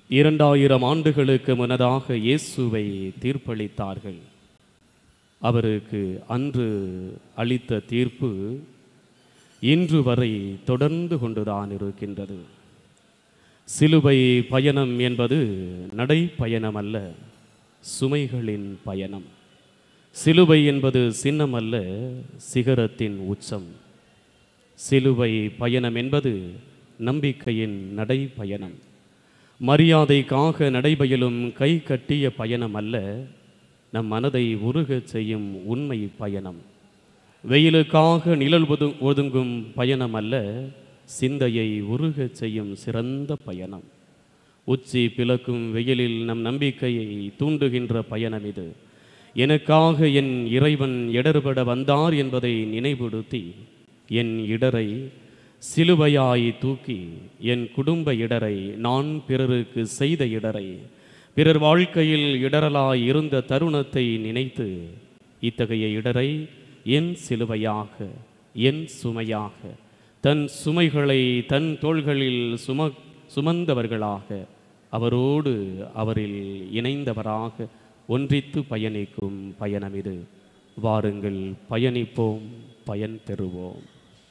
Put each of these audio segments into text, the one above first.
இரண்டாயிரம் ஆண்டுகளுக்கு முன்னதாக இயேசுவை தீர்ப்பளித்தார்கள் அவருக்கு அன்று அளித்த தீர்ப்பு இன்று வரை தொடர்ந்து கொண்டுதான் இருக்கின்றது சிலுவை பயணம் என்பது நடைப்பயணம் அல்ல சுமைகளின் பயணம் சிலுவை என்பது சின்னம் அல்ல சிகரத்தின் உச்சம் சிலுவை பயணம் என்பது நம்பிக்கையின் நடைப்பயணம் மரியாதைக்காக நடைபயிலும் கை கட்டிய பயணம் அல்ல நம் மனதை உருகச் செய்யும் உண்மை பயணம் வெயிலுக்காக நிழல் ஒது ஒதுங்கும் பயணம் அல்ல சிந்தையை உருகச் செய்யும் சிறந்த பயணம் உச்சி பிளக்கும் வெயிலில் நம் நம்பிக்கையை தூண்டுகின்ற பயணம் இது எனக்காக என் இறைவன் இடர்பட வந்தார் என்பதை நினைவுறுத்தி என் இடரை சிலுவையாய் தூக்கி என் குடும்ப இடரை நான் பிறருக்கு செய்த இடரை பிறர் வாழ்க்கையில் இடரலாய் இருந்த தருணத்தை நினைத்து இத்தகைய இடரை என் சிலுவையாக என் சுமையாக தன் சுமைகளை தன் தோள்களில் சும சுமந்தவர்களாக அவரோடு அவரில் இணைந்தவராக ஒன்றித்து பயணிக்கும் பயணம் இது வாருங்கள் பயணிப்போம் பயன் பெறுவோம்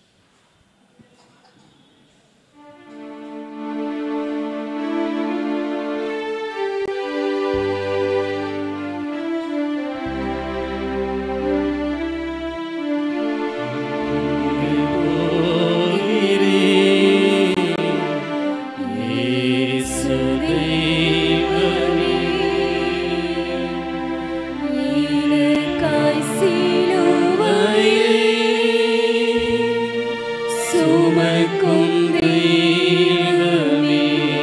இலக்காய் சிலுவையை சுமக்கும் தெய்வமே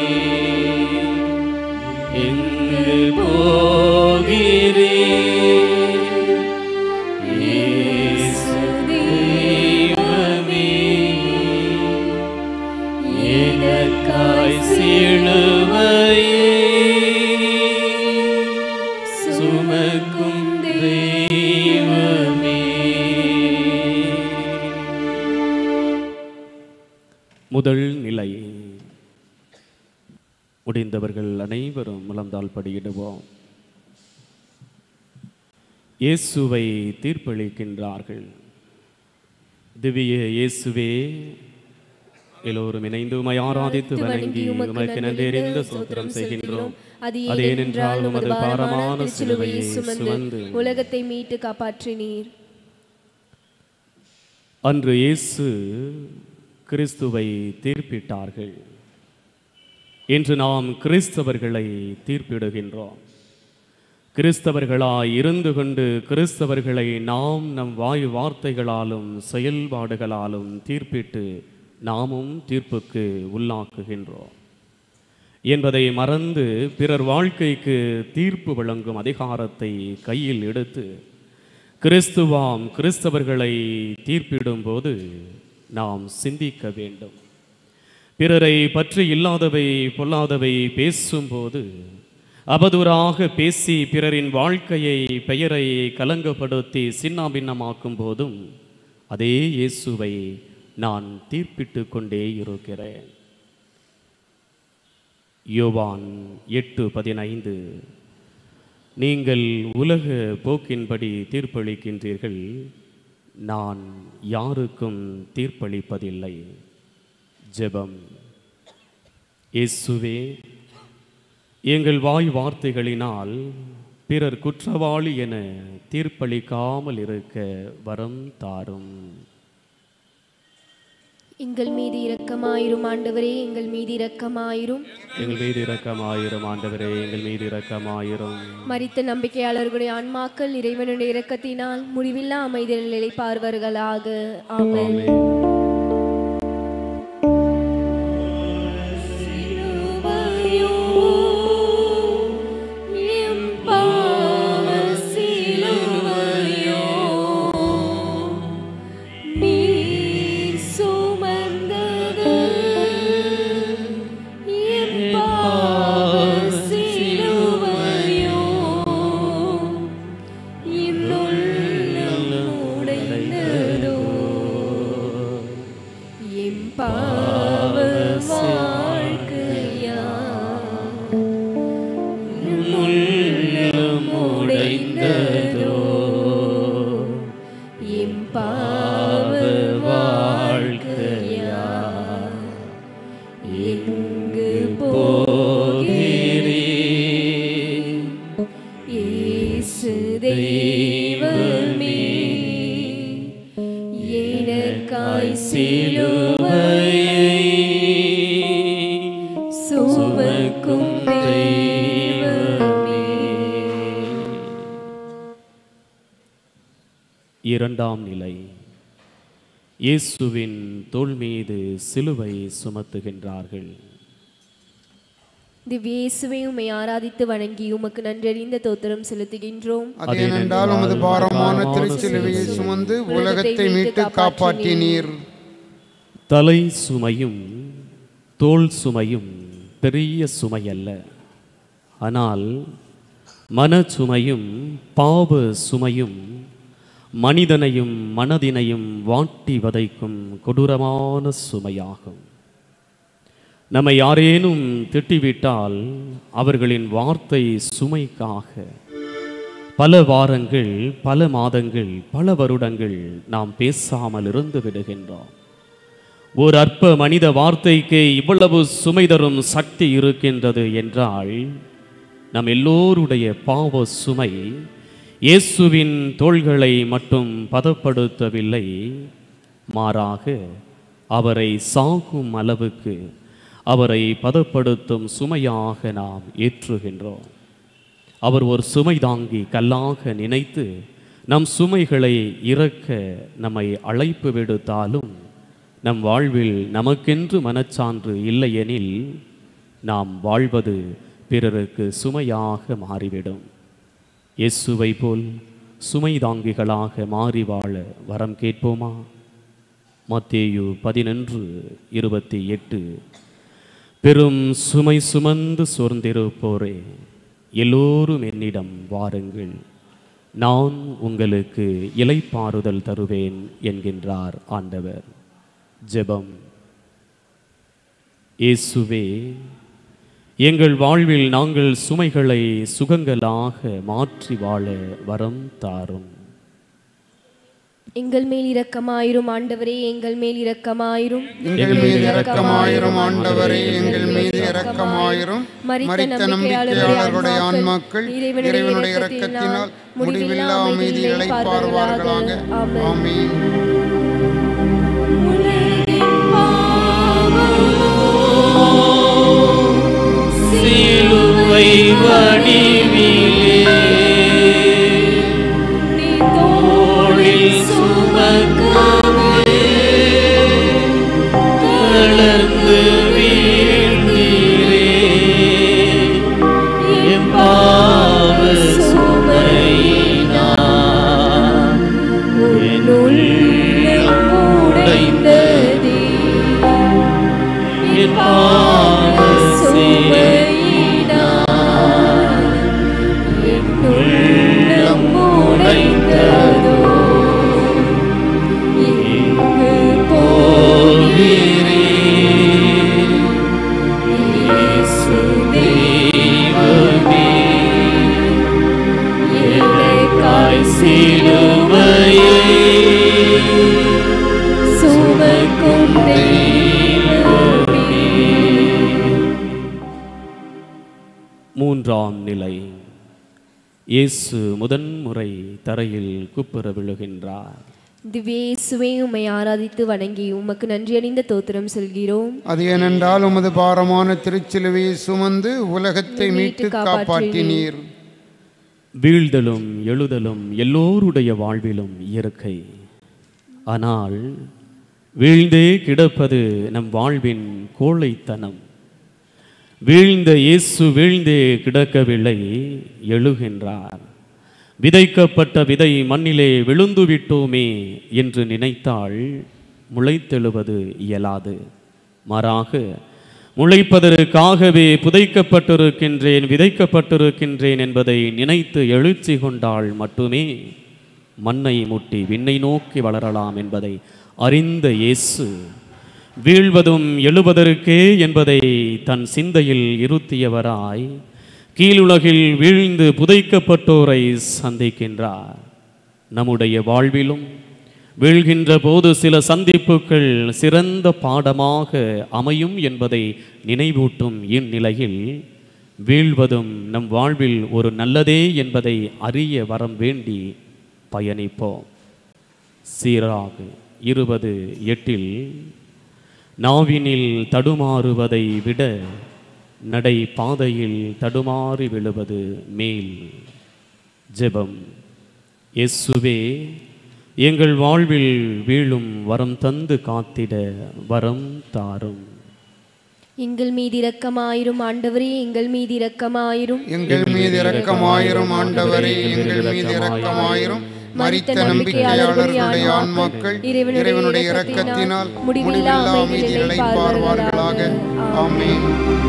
எங்கு போகிறேன் இயேசு தெய்வமே இலக்காய் சிலுவையை சுமக்கும் தெய்வமே முதல் நிலை முடிந்தவர்கள் அனைவரும் முழந்தால் படியிடுவோம் இயேசுவை தீர்ப்பளிக்கின்றார்கள் திவ்ய இயேசுவே எல்லோரும் இணைந்து உமை ஆராதித்து வணங்கி உமக்கு நன்றெறிந்த சோத்திரம் செய்கின்றோம் அது அது ஏனென்றால் உமது பாரமான சிலுவையை சிலுவையை சுமந்து உலகத்தை மீட்டு காப்பாற்றினீர் அன்று இயேசு கிறிஸ்துவை தீர்ப்பிட்டார்கள் இன்று நாம் கிறிஸ்தவர்களை தீர்ப்பிடுகின்றோம் கிறிஸ்தவர்களாய் இருந்து கொண்டு கிறிஸ்தவர்களை நாம் நம் வாய் வார்த்தைகளாலும் செயல்பாடுகளாலும் தீர்ப்பிட்டு நாமும் தீர்ப்புக்கு உள்ளாக்குகின்றோம் என்பதை மறந்து பிறர் வாழ்க்கைக்கு தீர்ப்பு வழங்கும் அதிகாரத்தை கையில் எடுத்து கிறிஸ்துவாம் கிறிஸ்தவர்களை தீர்ப்பிடும்போது நாம் சிந்திக்க வேண்டும் பிறரை பற்றி இல்லாதவை பொல்லாதவை பேசும்போது அவதூறாக பேசி பிறரின் வாழ்க்கையை பெயரை கலங்கப்படுத்தி சின்னாபின்னமாக்கும் போதும் அதே இயேசுவை நான் தீர்ப்பிட்டு கொண்டே இருக்கிறேன் யோவான் எட்டு பதினைந்து நீங்கள் உலக போக்கின்படி தீர்ப்பளிக்கின்றீர்கள் நான் யாருக்கும் தீர்ப்பளிப்பதில்லை ஜெபம் இயேசுவே எங்கள் வாய் வார்த்தைகளினால் பிறர் குற்றவாளி என தீர்ப்பளிக்காமல் இருக்க வரம் தாரும் எங்கள் மீது இரக்கமாயிரும் ஆண்டவரே எங்கள் மீது இரக்கமாயிரும் எங்கள் மீது இரக்கமாயிரும் ஆண்டவரே எங்கள் மீது இரக்கமாயிரும் மரித்த நம்பிக்கையாளர்களுடைய ஆன்மாக்கள் இறைவனுடைய இரக்கத்தினால் முடிவில்லா அமைதியில் நிலைப்பார்வர்களாக ஆமென் ஆமென். சிலுவையோ, எம் பாவ சிலுவையோ, நீர் சுமந்தது. எம் பாவ சிலுவையோ, இன்னுள்ளம் உடைந்ததோ. எம் பாவ வாழ்க்கையா முடிந்ததோ எம் பாவ வாழ்க்கையா எங்கு போகிறே இயேசு தெய்வமே எனக்காய் சிலுவையை சுமக்கும் தெய்வமே இரண்டாம் நிலை இயேசுவின் தோள் மீது சிலுவை சுமத்துகின்றார்கள் திவ்யேசுவை உம்மை ஆராதித்து வணங்கி உமக்கு நன்றறிந்த தோத்திரம் செலுத்துகின்றோம் அது ஏனென்றால் உமது பாரமான திருச்சிலுவையை சுமந்து உலகத்தை மீட்டு காப்பாற்றினீர் தலை சுமையும் தோள் சுமையும் பெரிய சுமையல்ல ஆனால் மனச்சுமையும் பாவ சுமையும் மனிதனையும் மனதினையும் வாட்டி வதைக்கும் கொடூரமான சுமையாகும் நம்மை யாரேனும் திட்டிவிட்டால் அவர்களின் வார்த்தை சுமைக்காக பல வாரங்கள் பல மாதங்கள் பல வருடங்கள் நாம் பேசாமல் இருந்து விடுகின்றோம் ஒரு அற்ப மனித வார்த்தைக்கு இவ்வளவு சுமை தரும் சக்தி இருக்கின்றது என்றால் நம் எல்லோருடைய பாவ சுமை இயேசுவின் தோள்களை மட்டும் பதப்படுத்தவில்லை மாறாக அவரை சாகும் அளவுக்கு அவரை பதப்படுத்தும் சுமையாக நாம் ஏற்றுகின்றோம் அவர் ஒரு சுமை தாங்கி கல்லாக நினைத்து நம் சுமைகளை இறக்க நம்மை அழைப்பு விடுத்தாலும் நம் வாழ்வில் நமக்கென்று மனச்சான்று இல்லையெனில் நாம் வாழ்வது பிறருக்கு சுமையாக மாறிவிடும் இயேசுவை போல் சுமை தாங்கிகளாக மாறி வாழ வரம் கேட்போமா மத்தேயு பதினொன்று இருபத்தி எட்டு பெரும் சுமை சுமந்து சோர்ந்திருப்போரே எல்லோரும் என்னிடம் வாருங்கள் நான் உங்களுக்கு இலைப்பாறுதல் தருவேன் என்கின்றார் ஆண்டவர் ஜெபம் இயேசுவே எங்கள் வாழ்வில் நாங்கள் சுமைகளை சுகங்களாக மாற்றி வாழ வரம் தாரும் எங்கள் மேல் இரக்கமாயிரும் ஆண்டவரே எங்கள் மேல் இரக்கமாயிரும் எங்கள் மீது இரக்கமாயிரும் ஆண்டவரே எங்கள் மீது இரக்கமாயிரும் மரித்த நம்பிக்கையாளர்களுடைய ஆன்மாக்கள் இறைவனுடைய இரக்கத்தினால் முடிவில்லா அமைதி இழைப்பார்வார்களாக ஆமென் சிலுவை வடிவிலே தோளில் சுமக்கவே கலந்து வீழ்ந்தீரே என் பாவ சுமையினால் என் உள்ளம் உடைந்ததே என் பாவ சுமையினால் என் உள்ளம் உடைந்ததோ எங்கு போகிறே இயேசு தெய்வமே எனக்காய் சிலுவையை சுமக்கும் தெய்வமே மூன்றாம் நிலை இயேசு முதன்முறை தரையில் குப்புற விழுகின்றார் திவ்யேசுவை உம்மை ஆராதித்து வணங்கி உமக்கு நன்றியறிந்த தோத்திரம் செல்கிறோம் அது ஏனென்றால் உமது பாரமான திருச்சிலுவையை சுமந்து உலகத்தை மீட்டு காப்பாற்றினீர் வீழ்தலும் எழுதலும் எல்லோருடைய வாழ்விலும் இயற்கை ஆனால் வீழ்ந்தே கிடப்பது நம் வாழ்வின் கோழைத்தனம் வீழ்ந்த இயேசு வீழ்ந்தே கிடக்கவில்லை எழுகின்றார் விதைக்கப்பட்ட விதை மண்ணிலே விழுந்து விட்டோமே என்று நினைத்தால் முளைத்தெழுவது இயலாது மாறாக முளைப்பதற்காகவே புதைக்கப்பட்டிருக்கின்றேன் விதைக்கப்பட்டிருக்கின்றேன் என்பதை நினைத்து எழுச்சி கொண்டால் மட்டுமே மண்ணை முட்டி விண்ணை நோக்கி வளரலாம் என்பதை அறிந்த இயேசு வீழ்வதும் எழுவதற்கே என்பதை தன் சிந்தையில் இருத்தியவராய் கீழுலகில் வீழ்ந்து புதைக்கப்பட்டோரை சந்திக்கின்றார் நம்முடைய வாழ்விலும் வீழ்கின்ற போது சில சந்திப்புகள் சிறந்த பாடமாக அமையும் என்பதை நினைவூட்டும் இந்நிலையில் வீழ்வதும் நம் வாழ்வில் ஒரு நல்லதே என்பதை அறிய வரம் வேண்டி பயணிப்போம் சீராக இருபது எட்டில் நாவினில் தடுமாறுவதை விட நடை பாதையில் தடுமாறி விழுவது மேல் ஜெபம் இயேசுவே எங்கள் வாழ்வில் வீழும் வரம் தந்து காத்திட வரம் தாரும் எங்கள் மீது இரக்கமாயிரும் ஆண்டவரே எங்கள் மீது இரக்கமாயிரும் எங்கள் மீது இரக்கமாயிரும் ஆண்டவரே எங்கள் மீது இரக்கமாயிரும் மரித்த நம்பிக்கையாளர்களுடைய ஆன்மாக்கள் இறைவனுடைய இரக்கத்தினால் முடிவில்லா அமைதியில் இளைப்பாறுவார்களாக ஆமென்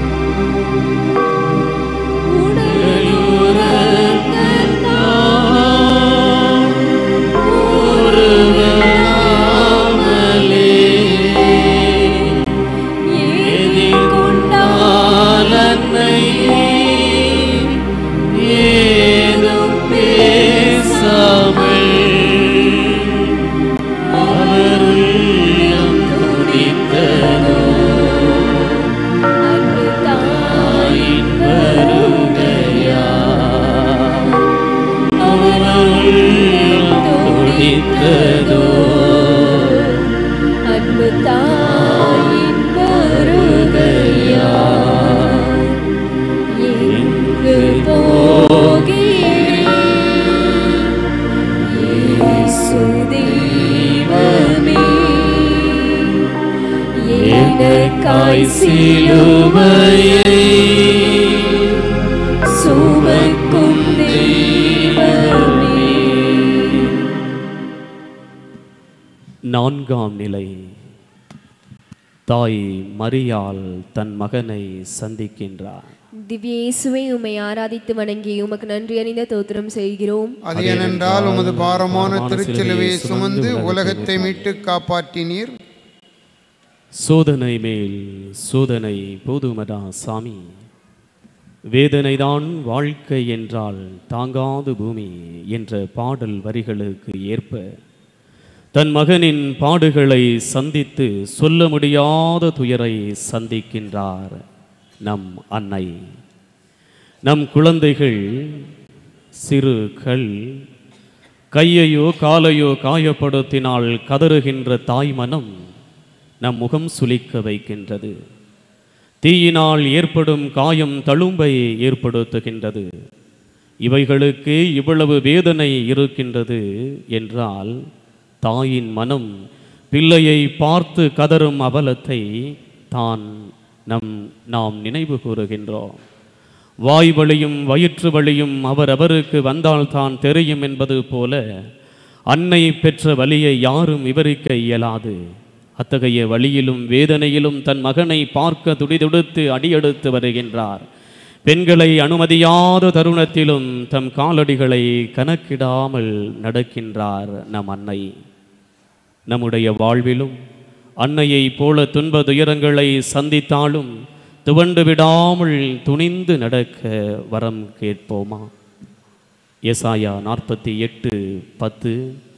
ஏதும் பேசாமல் அவருள்ளம் துடித்ததோ தாயின் வருகையா அவருள்ளம் துடித்ததோ அன்பு தாயின் வருகையா எங்கு போகிறேன் இயேசு தெய்வமே எனக்காய் சிலுவையை சுமக்கும் தெய்வமே நான்காம் நிலை தாய் மரியாள் தன் மகனை சந்திக்கின்றார் திவ்ய இயேசுவை உம்மை ஆராதித்து வணங்கி உமக்கு நன்றி அறிந்த தோத்திரம் செய்கிறோம் அது ஏனென்றால் உமது பாரமான திருச்சிலுவையை சுமந்து உலகத்தை மீட்டு காப்பாற்றினீர் சோதனை மேல் சோதனை போதுமடா சாமி வேதனைதான் வாழ்க்கை என்றால் தாங்காது பூமி என்ற பாடல் வரிகளுக்கு ஏற்ப தன் மகனின் பாடுகளை சந்தித்து சொல்ல முடியாத துயரை சந்திக்கின்றார் நம் அன்னை நம் குழந்தைகள் சிறு கல் கையையோ காலையோ காயப்படுத்தினால் கதறுகின்ற தாய் மனம் நம் முகம் சுளிக்க வைக்கின்றது தீயினால் ஏற்படும் காயம் தழும்பை ஏற்படுத்துகின்றது இவைகளுக்கு இவ்வளவு வேதனை இருக்கின்றது என்றால் தாயின் மனம் பிள்ளையை பார்த்து கதறும் அவலத்தை தான் நம் நாம் நினைவு கூறுகின்றோம் வாய் வழியும் வயிற்று வழியும் அவரவருக்கு வந்தால்தான் தெரியும் என்பது போல அன்னை பெற்ற வலியை யாரும் விவரிக்க இயலாது அத்தகைய வழியிலும் வேதனையிலும் தன் மகனை பார்க்க துடிதுடித்து அடியெடுத்து வருகின்றார் பெண்களை அனுமதியாத தருணத்திலும் தம் காலடிகளை கணக்கிடாமல் நடக்கின்றார் நம் அன்னை நம்முடைய வாழ்விலும் அன்னையைப் போல துன்ப துயரங்களை சந்தித்தாலும் துவண்டு விடாமல் துணிந்து நடக்க வரம் கேட்போமா எசாயா நாற்பத்தி எட்டு பத்து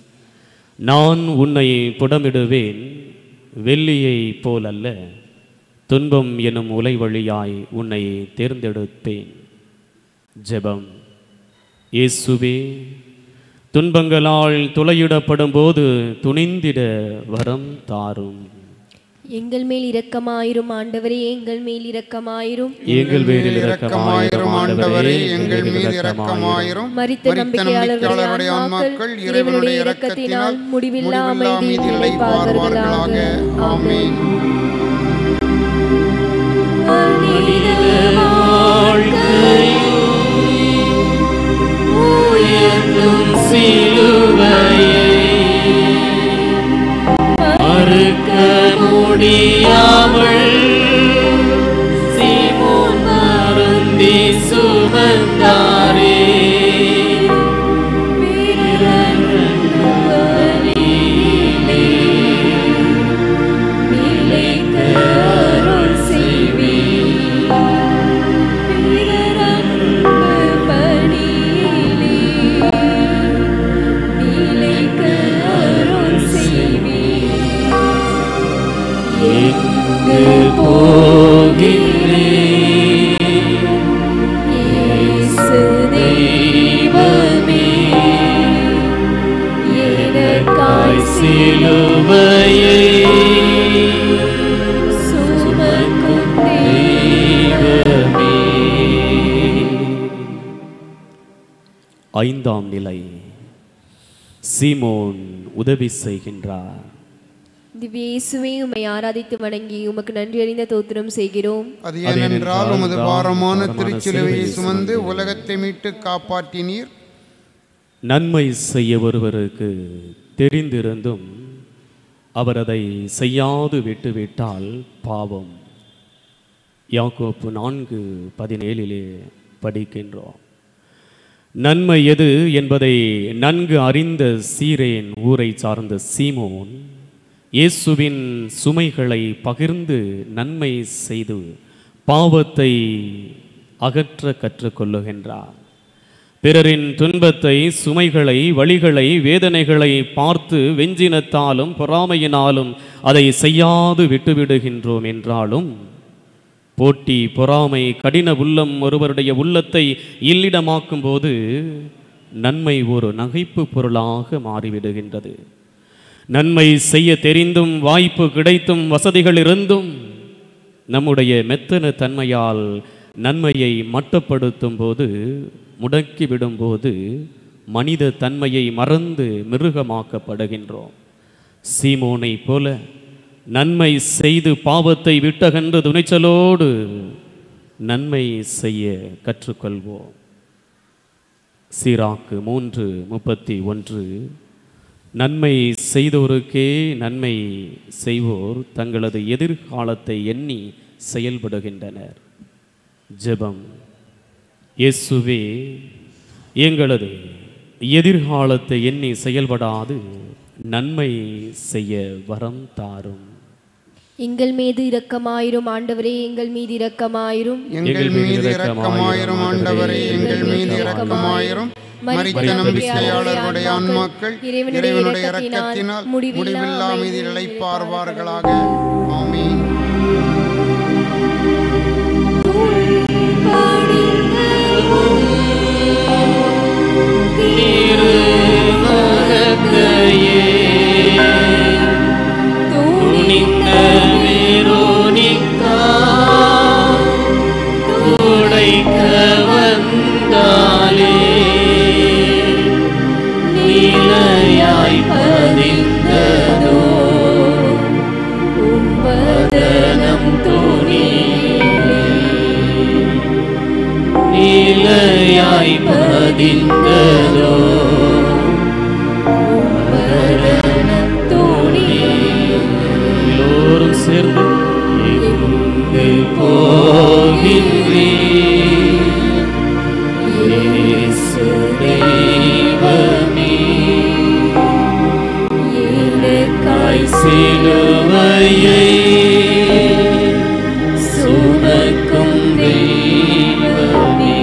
நான் உன்னை புடமிடுவேன் வெள்ளியைப் போலல்ல துன்பம் எனும் உலை வழியாய் உன்னை தேர்ந்தெடுப்பேன் ஜெபம் இயேசுவே துன்பங்களால் துளையிடப்படும் போது துணிந்திட வரம் தாரும் எங்கள் மேல் இரக்கமாயிரும் ஆண்டவரே எங்கள் மேல் இரக்கமாயிரும் எங்கள் பேரில் இரக்கமாயிரும் ஆண்டவரே எங்கள் மீது இரக்கமாயிரும் மரித்த நம்பிக்கையாளர்களுடைய ஆன்மாக்கள் இறைவனுடைய இரக்கத்தினால் முடிவில்லா அமைதியில் இளைப்பாறுவார்களாக ஆமென் உயர்த்தும் சிலுவையை மறுக்க முடியாமல் சீமோன் மருந்தி சுமந்தாரே அருள் செய்வீர் ஐந்தாம் நிலை சீமோன் உதவி செய்கின்றார் திவ்ய இயேசுவே உம்மை ஆராதித்து வணங்கி உமக்கு நன்றி அறிந்த தோத்திரம் செய்கிறோம் அது ஏனென்றால் உமது பாரமான திருச்சிலுவையை சுமந்து உலகத்தை மீட்டு காப்பாற்றினீர் நன்மை செய்ய ஒருவருக்கு தெரிந்திருந்தும் அவர் அதை செய்யாது விட்டுவிட்டால் பாவம் யாக்கோப்பு நான்கு பதினேழிலே படிக்கின்றோம் நன்மை எது என்பதை நன்கு அறிந்த சீரேன் ஊரை சார்ந்த சீமோன் இயேசுவின் சுமைகளை பகிர்ந்து நன்மை செய்து பாவத்தை அகற்ற கற்றுக்கொள்ளுகின்றார் பிறரின் துன்பத்தை சுமைகளை வழிகளை வேதனைகளை பார்த்து வெஞ்சினத்தாலும் பொறாமையினாலும் அதை செய்யாது விட்டுவிடுகின்றோம் என்றாலும் போட்டி பொறாமை கடின உள்ளம் ஒருவருடைய உள்ளத்தை இல்லிடமாக்கும் போது நன்மை ஒரு நகைப்பு பொருளாக மாறிவிடுகின்றது நன்மை செய்ய தெரிந்தும் வாய்ப்பு கிடைத்தும் வசதிகள் இருந்தும் நம்முடைய மெத்தன தன்மையால் நன்மையை மட்டப்படுத்தும் போது முடக்கி விடும்போது மனித தன்மையை மறந்து மிருகமாக்கப்படுகின்றோம் சீமோனை போல நன்மை செய்து பாவத்தை விட்டகன்ற துணிச்சலோடு நன்மை செய்ய கற்றுக்கொள்வோம் சீராக்கு மூன்று முப்பத்தி ஒன்று நன்மை செய்தோருக்கே நன்மை செய்வோர் தங்களது எதிர்காலத்தை எண்ணி செயல்படுகின்றனர் ஜெபம் இயேசுவே எங்களது எதிர்காலத்தை எண்ணி செயல்படாது நன்மை செய்ய வரம் தாரும் எங்கள் மீது இரக்கமாயிரும் ஆண்டவரே எங்கள் மீது இரக்கமாயிரும் எங்கள் மீது இரக்கமாயிரும் ஆண்டவரே எங்கள் மீது இரக்கமாயிரும் மரித்த நம்பிக்கையாளர்களுடைய ஆன்மாக்கள் இறைவனுடைய இரக்கத்தினால் முடிவில்லா மீது இழைப்பார்வார்களாக ஆமீன் துணிந்த வேரோனிக்கா உடைக்க வந்தாலே நிலையாய் பதிந்ததோ உம்பதனம் துணி நிலையாய் பதிந்ததோ எல்லோரும் சேர்ந்து எங்கு போகின்றே இயேசு தெய்வமே எனக்காய் சிலுவையை சுமக்கும் தெய்வமே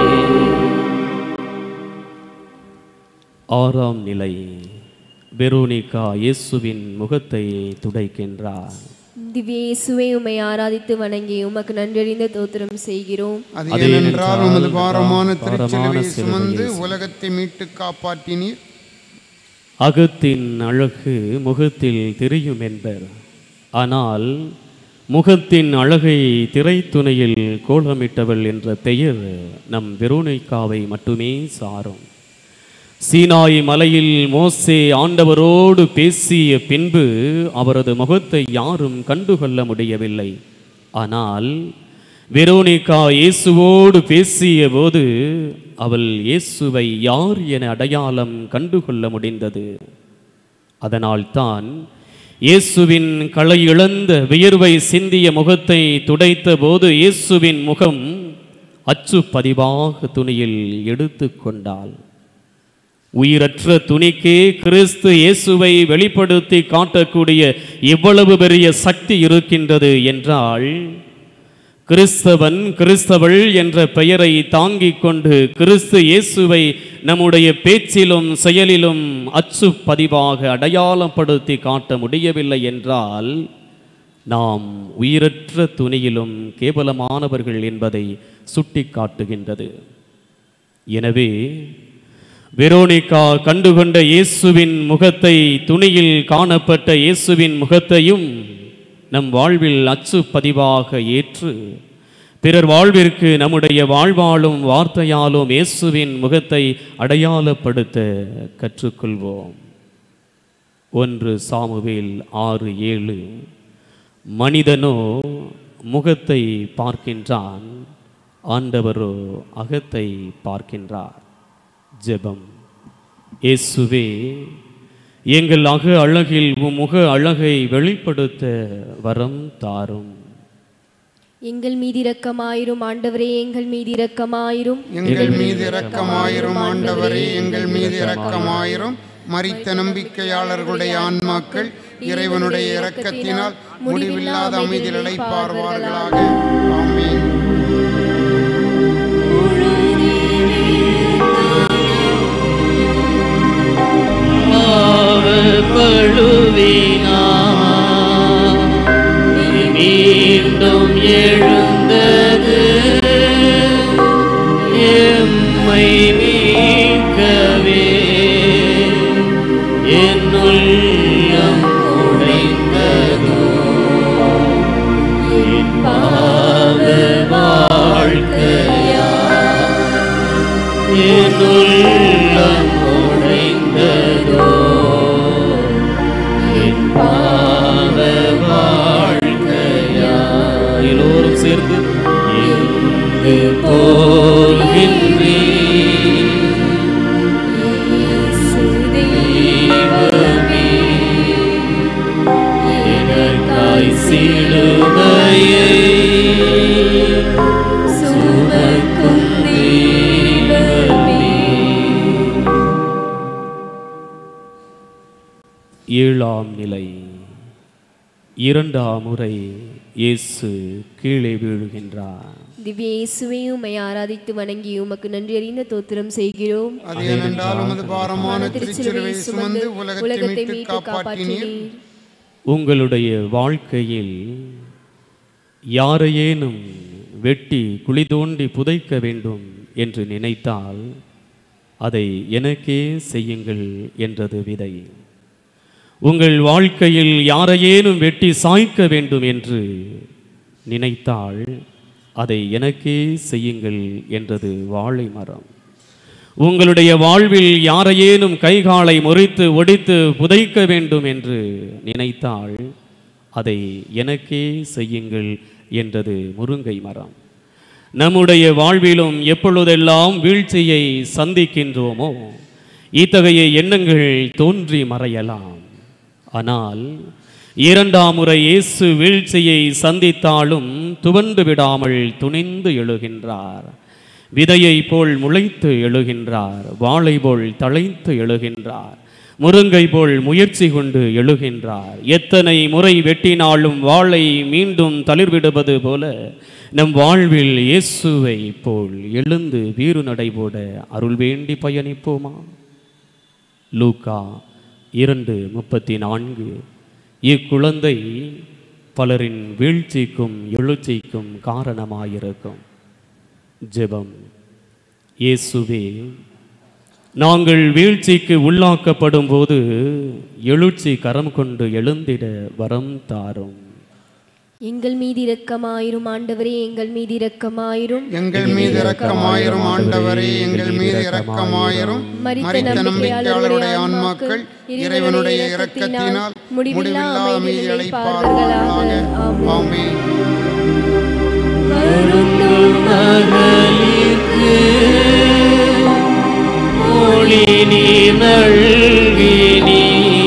ஆறாம் நிலை வெரோனிகா இயேசுவின் முகத்தை துடைக்கின்றார் திவ்ய இயேசுவே உம்மை ஆராதித்து வணங்கி உமக்கு நன்றி அறிந்த தோத்திரம் செய்கிறோம் அது அது ஏனென்றால் உமது பாரமான பாரமான திருச்சிலுவையை சிலுவையை சுமந்து உலகத்தை மீட்டு காப்பாற்றினீர் அகத்தின் அழகு முகத்தில் தெரியும் என்பர் ஆனால் முகத்தின் அழகை திரைத்துணையில் கோலமிட்டவள் என்ற பெயர் நம் வெரோனிக்காவை மட்டுமே சாரும் சீனாய் மலையில் மோசே ஆண்டவரோடு பேசிய பின்பு அவரது முகத்தை யாரும் கண்டுகொள்ள முடியவில்லை ஆனால் வெரோனிகா இயேசுவோடு பேசிய போது அவள் இயேசுவை யார் என அடையாளம் கண்டுகொள்ள முடிந்தது அதனால்தான் இயேசுவின் களை இழந்த வியர்வை சிந்திய முகத்தை துடைத்த போது இயேசுவின் முகம் அச்சு பதிவாக துணியில் எடுத்து கொண்டாள் உயிரற்ற துணிக்கே கிறிஸ்து இயேசுவை வெளிப்படுத்தி காட்டக்கூடிய இவ்வளவு பெரிய சக்தி இருக்கின்றது என்றால் கிறிஸ்தவன் கிறிஸ்தவள் என்ற பெயரை தாங்கிக் கொண்டு கிறிஸ்து இயேசுவை நம்முடைய பேச்சிலும் செயலிலும் அச்சு பதிவாக அடையாளப்படுத்தி காட்ட முடியவில்லை என்றால் நாம் உயிரற்ற துணியிலும் கேவலமானவர்கள் என்பதை சுட்டிக்காட்டுகின்றது எனவே வெரோனிகா கண்டுகொண்ட இயேசுவின் முகத்தை துணியில் காணப்பட்ட இயேசுவின் முகத்தையும் நம் வாழ்வில் அச்சு பதிவாக ஏற்று பிறர் வாழ்விற்கு நம்முடைய வாழ்வாலும் வார்த்தையாலும் இயேசுவின் முகத்தை அடையாளப்படுத்த கற்றுக்கொள்வோம் ஒன்று சாமுவேல் ஆறு ஏழு மனிதனோ முகத்தை பார்க்கின்றான் ஆண்டவரோ அகத்தை பார்க்கின்றார் ஜெபம் இயேசுவே எங்கள் அக அழகில் உம் முக அழகை வெளிப்படுத்த வரம் தாரும் எங்கள் மீது இரக்கமாயிரும் ஆண்டவரே எங்கள் மீது இரக்கமாயிரும் எங்கள் மீது இரக்கமாயிரும் ஆண்டவரே எங்கள் மீது இரக்கமாயிரும் மரித்த நம்பிக்கையாளர்களுடைய ஆன்மாக்கள் இறைவனுடைய இரக்கத்தினால் முடிவில்லாத அமைதியில் இளைப்பார்வார்களாக ஆமென் மீண்டும் எழுந்தது எம்மை மீட்கவே என்னுள்ளம் உடைந்ததோ என் பாத வாழ்க்கையா என்னுள்ளம் உடைந்ததோ என் பாத வாழ்க்கையா எல்லோரும் சேர்ந்து எங்கு போகின்றே தெய்வமே எனக்காய் சிலுவையை சுமக்கும் தெய்வமே ஏழாம் நிலை இரண்டாம் முறை இயேசு கீழே வீழுகின்றார் திவ்ய இயேசுவே உம்மை ஆராதித்து வணங்கி உமக்கு நன்றி அறிந்த தோத்திரம் செய்கிறோம் அது ஏனென்றால் உமது பாரமான திருச்சிலுவை சுமந்து உலகத்தை மீட்டு காப்பாற்றினீர் உங்களுடைய வாழ்க்கையில் யாரையேனும் வெட்டி குழி தோண்டி புதைக்க வேண்டும் என்று நினைத்தால் அதை எனக்கே செய்யுங்கள் என்றது விதை உங்கள் வாழ்க்கையில் யாரையேனும் வெட்டி சாய்க்க வேண்டும் என்று நினைத்தால் அதை எனக்கே செய்யுங்கள் என்றது வாழை மரம் உங்களுடைய வாழ்வில் யாரையேனும் கைகாலை முறித்து ஒடித்து புதைக்க வேண்டும் என்று நினைத்தால் அதை எனக்கே செய்யுங்கள் என்றது முருங்கை மரம் நம்முடைய வாழ்விலும் எப்பொழுதெல்லாம் வீழ்ச்சியை சந்திக்கின்றோமோ இத்தகைய எண்ணங்கள் தோன்றி மறையலாம் ஆனால் இரண்டாம் முறை இயேசு வீழ்ச்சியை சந்தித்தாலும் துவண்டு விடாமல் துணிந்து எழுகின்றார் விதையை போல் முளைத்து எழுகின்றார் வாளை போல் தழைத்து எழுகின்றார் முருங்கை போல் முயற்சி கொண்டு எழுகின்றார் எத்தனை முறை வெட்டினாலும் வாளை மீண்டும் தளிர்விடுவது போல நம் வாழ்வில் இயேசுவை போல் எழுந்து வீறு நடைபோட அருள் வேண்டி பயணிப்போமா லூக்கா இரண்டு முப்பத்தி நான்கு இக்குழந்தை பலரின் வீழ்ச்சிக்கும் எழுச்சிக்கும் காரணமாயிருக்கும் ஜெபம் இயேசுவே நாங்கள் வீழ்ச்சிக்கு உள்ளாக்கப்படும் போது எழுச்சி கரம் கொண்டு எழுந்திட வரம் தாரும் எங்கள் மீது இரக்கமாயிரும் ஆண்டவரே எங்கள் மீது இரக்கமாயிரும் எங்கள் மீது இரக்கமாயிரும் ஆண்டவரே எங்கள் மீது இரக்கமாயிரும் மரித்த நம்பிக்கையாளருடைய ஆன்மாக்கள் இறைவனுடைய இரக்கத்தினால் முடிவில்லா அமைதியில் இளைப்பார்வார்களாக ஆமென் மகளிர்க்கு ஒளி நீர் நல்கினி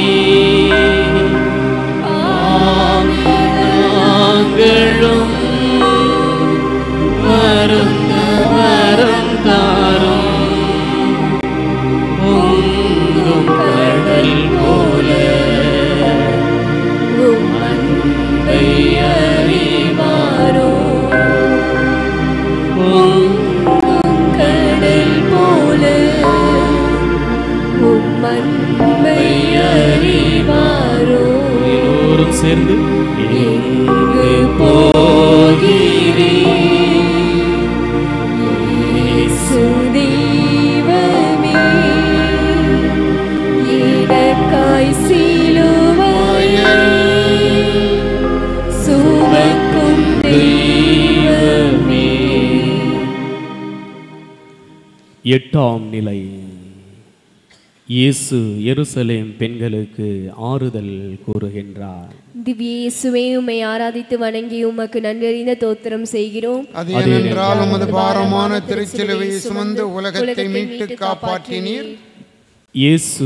நாங்களும் வருந்த வரம் தாரும் பொங்கும் கடல் போல உம் அன்பை அறிவாரோ பொங்கும் எட்டாம் நிலை இயேசு எருசலேம் பெண்களுக்கு ஆறுதல் கூறுகின்றார் திவ்ய இயேசுவே உம்மை ஆராதித்து வணங்கி உமக்கு நன்றறிந்த தோத்திரம் செய்கிறோம் அது ஏனென்றால் உமது பாரமான திருச்சிலுவை சுமந்து உலகத்தை மீட்டு காப்பாற்றினீர் இயேசு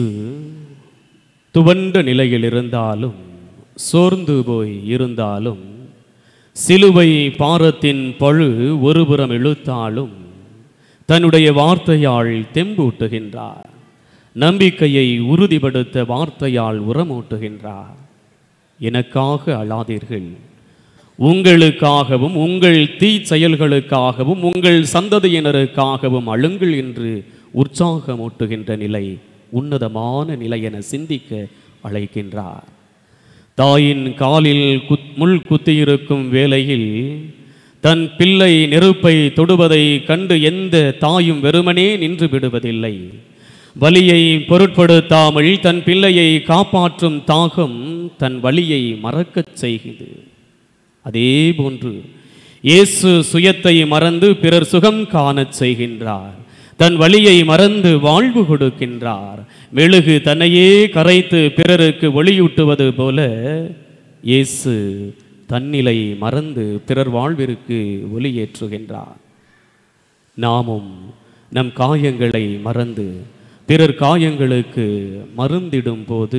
துவண்ட நிலையில் இருந்தாலும் சோர்ந்து போய் இருந்தாலும் சிலுவை பாரத்தின் பழு ஒருபுறம் இழுத்தாலும் தன்னுடைய வார்த்தையால் தெம்பூட்டுகின்றார் நம்பிக்கையை உறுதிப்படுத்த வார்த்தையால் உரமூட்டுகின்றார் எனக்காக அழாதீர்கள் உங்களுக்காகவும் உங்கள் தீ செயல்களுக்காகவும் உங்கள் சந்ததியினருக்காகவும் அழுங்கள் என்று உற்சாகமூட்டுகின்ற நிலை உன்னதமான நிலை என சிந்திக்க அழைக்கின்றார் தாயின் காலில் குத் முள் குத்தியிருக்கும் வேளையில் தன் பிள்ளை நெருப்பை தொடுவதை கண்டு எந்த தாயும் வெறுமனே நின்று விடுவதில்லை வலியை பொருட்படுத்தாமல் தன் பிள்ளையை காப்பாற்றும் தாகம் தன் வலியை மறக்கச் செய்கிறது அதே போன்று இயேசு சுயத்தை மறந்து பிறர் சுகம் காணச் செய்கின்றார் தன் வழியை மறந்து வாழ்வு கொடுக்கின்றார் மெழுகு தன்னையே கரைத்து பிறருக்கு ஒளியூட்டுவது போல இயேசு தன்னிலை மறந்து பிறர் வாழ்விற்கு ஒளியேற்றுகின்றார் நாமும் நம் காயங்களை மறந்து பிறர் காயங்களுக்கு மருந்திடும் போது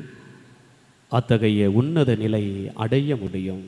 அத்தகைய உன்னத நிலை அடைய முடியும்